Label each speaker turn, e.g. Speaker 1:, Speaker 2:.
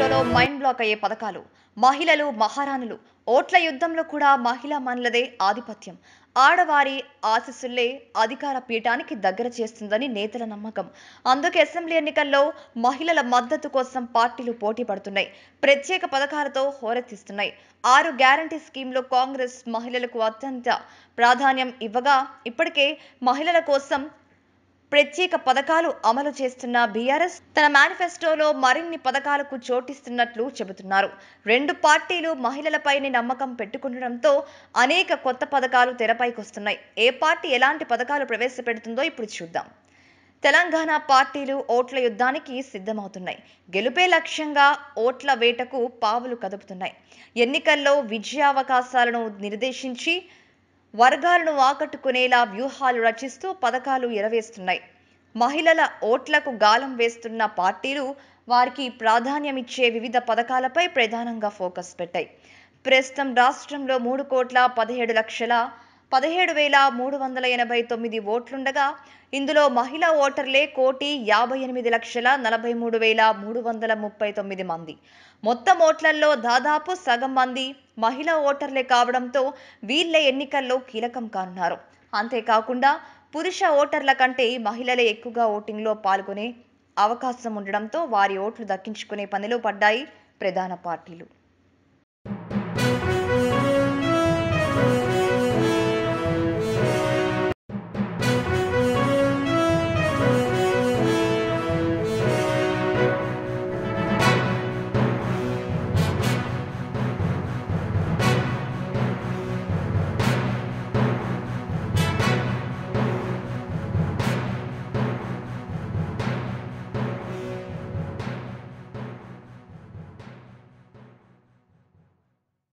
Speaker 1: మేనిఫెస్టోలో mind block అయ్యే పథకాలు మహిళలు మహారాణులు ఓట్ల యుద్ధంలో కూడా మహిళా మనులదే ఆధిపత్యం ఆడవారి ఆశీస్సులే అధికార పీఠానికి దగ్గర చేస్తుందని నేతల నమ్మకం అందుకే అసెంబ్లీ ఎన్నికల్లో మహిళల మద్దతు కోసం పార్టీలు పోటీ పడుతున్నాయి ప్రత్యేక పథకాలతో హోరెత్తిస్తున్నాయి ఆరు గ్యారంటీ స్కీమ్లో కాంగ్రెస్ మహిళలకు అత్యంత ప్రాధాన్యం ఇవ్వగా ఇప్పటికే మహిళల కోసం ప్రత్యేక పథకాలు అమలు చేస్తున్న బీఆర్ఎస్ తన మేనిఫెస్టోలో మరిన్ని పథకాలకు చోటిస్తున్నట్లు చెబుతున్నారు రెండు పార్టీలు మహిళలపైనే నమ్మకం పెట్టుకుండడంతో అనేక కొత్త పథకాలు తెరపైకొస్తున్నాయి ఏ పార్టీ ఎలాంటి పథకాలు ప్రవేశపెడుతుందో ఇప్పుడు చూద్దాం తెలంగాణ పార్టీలు ఓట్ల యుద్ధానికి సిద్ధమవుతున్నాయి గెలుపే లక్ష్యంగా ఓట్ల వేటకు పావులు కదుపుతున్నాయి ఎన్నికల్లో విజయావకాశాలను నిర్దేశించి వర్గాలను ఆకట్టుకునేలా వ్యూహాలు రచిస్తూ పథకాలు ఎరవేస్తున్నాయి మహిళల ఓట్లకు గాలం వేస్తున్న పార్టీలు వారికి ప్రాధాన్యమిచ్చే వివిధ పథకాలపై ప్రధానంగా ఫోకస్ పెట్టాయి ప్రస్తుతం రాష్ట్రంలో మూడు కోట్ల పదిహేడు లక్షల పదిహేడు వేల మూడు వందల ఎనభై తొమ్మిది ఓట్లుండగా ఇందులో మహిళా ఓటర్లే కోటి యాభై ఎనిమిది లక్షల నలభై మూడు వేల మూడు వందల ముప్పై తొమ్మిది మంది మొత్తం ఓట్లలో దాదాపు సగం మంది మహిళా ఓటర్లే కావడంతో వీళ్ళే ఎన్నికల్లో కీలకం కానున్నారు అంతేకాకుండా పురుష ఓటర్ల కంటే మహిళలే ఎక్కువగా ఓటింగ్లో పాల్గొనే అవకాశం ఉండడంతో వారి ఓట్లు దక్కించుకునే పనిలో పడ్డాయి ప్రధాన పార్టీలు